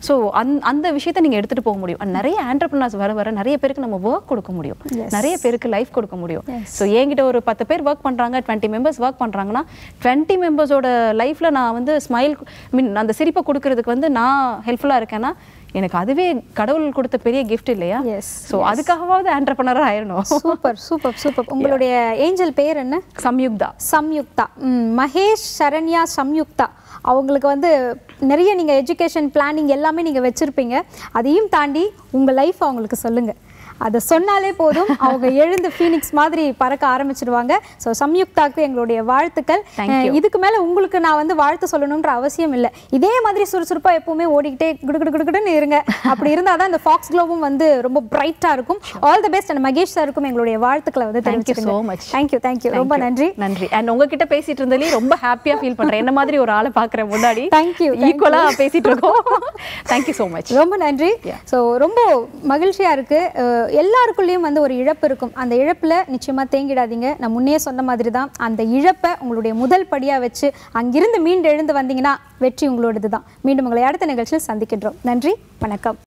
ஸோ அந் அந்த விஷயத்தை நீங்கள் எடுத்துகிட்டு போக முடியும் And நிறைய ஆண்டர்பிரினர்ஸ் வர வர நிறைய பேருக்கு நம்ம ஒர்க் கொடுக்க முடியும் நிறைய பேருக்கு லைஃப் கொடுக்க முடியும் ஸோ என்கிட்ட ஒரு பத்து பேர் ஒர்க் பண்ணுறாங்க டுவெண்ட்டி மெம்பர்ஸ் ஒர்க் பண்ணுறாங்கன்னா டுவெண்ட்டி மெம்பர்ஸோட லைஃப்பில் நான் வந்து ஸ்மைல் மீன் அந்த சிரிப்பை கொடுக்கறதுக்கு வந்து நான் ஹெல்ப்ஃபுல்லாக இருக்கேன்னா எனக்கு அதுவே கடவுள் கொடுத்த பெரிய கிஃப்ட் இல்லையா Yes, ஸோ அதுக்காகவாவது ஆண்டர்பிரினராக ஆயிடணும் சூப்பர் சூப்பர் சூப்பர் உங்களுடைய ஏஞ்சல் பேர் என்ன சம்யுக்தா சம்யுக்தா ம், மகேஷ் சரண்யா சம்யுக்தா அவங்களுக்கு வந்து நிறைய நீங்கள் எஜுகேஷன் பிளானிங் எல்லாமே நீங்கள் வச்சுருப்பீங்க அதையும் தாண்டி உங்கள் லைஃப் அவங்களுக்கு சொல்லுங்கள் அதை சொன்னாலே போதும் அவங்க எழுந்து ஃபீனிக்ஸ் மாதிரி பறக்க ஆரம்பிச்சிடுவாங்க ஸோ சம்யுக்தாக்கு எங்களுடைய வாழ்த்துக்கள் Thank அஹ், இதுக்கு மேலே உங்களுக்கு நான் வந்து வாழ்த்து சொல்லணுன்ற அவசியம் இல்லை இதே மாதிரி சுறுசுறுப்பாக எப்பவுமே ஓடிக்கிட்டே குடு குடு குடுன்னு இருங்க அப்படி இருந்தால் தான் இந்த ஃபாக்ஸ் க்ளோவும் வந்து ரொம்ப பிரைட்டாக இருக்கும் all the best and Mahesh சாருக்கும் எங்களுடைய வாழ்த்துக்களை வந்து thank you so much thank you thank you ரொம்ப நன்றி நன்றி அண்ட் உங்ககிட்ட பேசிட்டு இருந்ததுலயே ரொம்ப ஹாப்பியா ஃபீல் பண்றேன் என்ன மாதிரி ஒரு ஆளை பாக்குறேன் முன்னாடி Thank you, thank ஈக்குவலா பேசிட்டு இருக்கோம் தேங்க்யூ ஸோ மச் ரொம்ப நன்றி ஸோ ரொம்ப மகிழ்ச்சியா இருக்கு அஹ் எல்லாருக்குள்ளேயும் வந்து ஒரு இழப்பு இருக்கும் அந்த இழப்புல நிச்சயமா தேங்கிடாதீங்க நான் முன்னே சொன்ன மாதிரி தான் அந்த இழப்பை உங்களுடைய முதல் படியா வச்சு அங்கிருந்து மீண்டு எழுந்து வந்தீங்கன்னா வெற்றி உங்களோடது தான் மீண்டும் உங்களை அடுத்த நிகழ்ச்சியில் சந்திக்கின்றோம் நன்றி வணக்கம்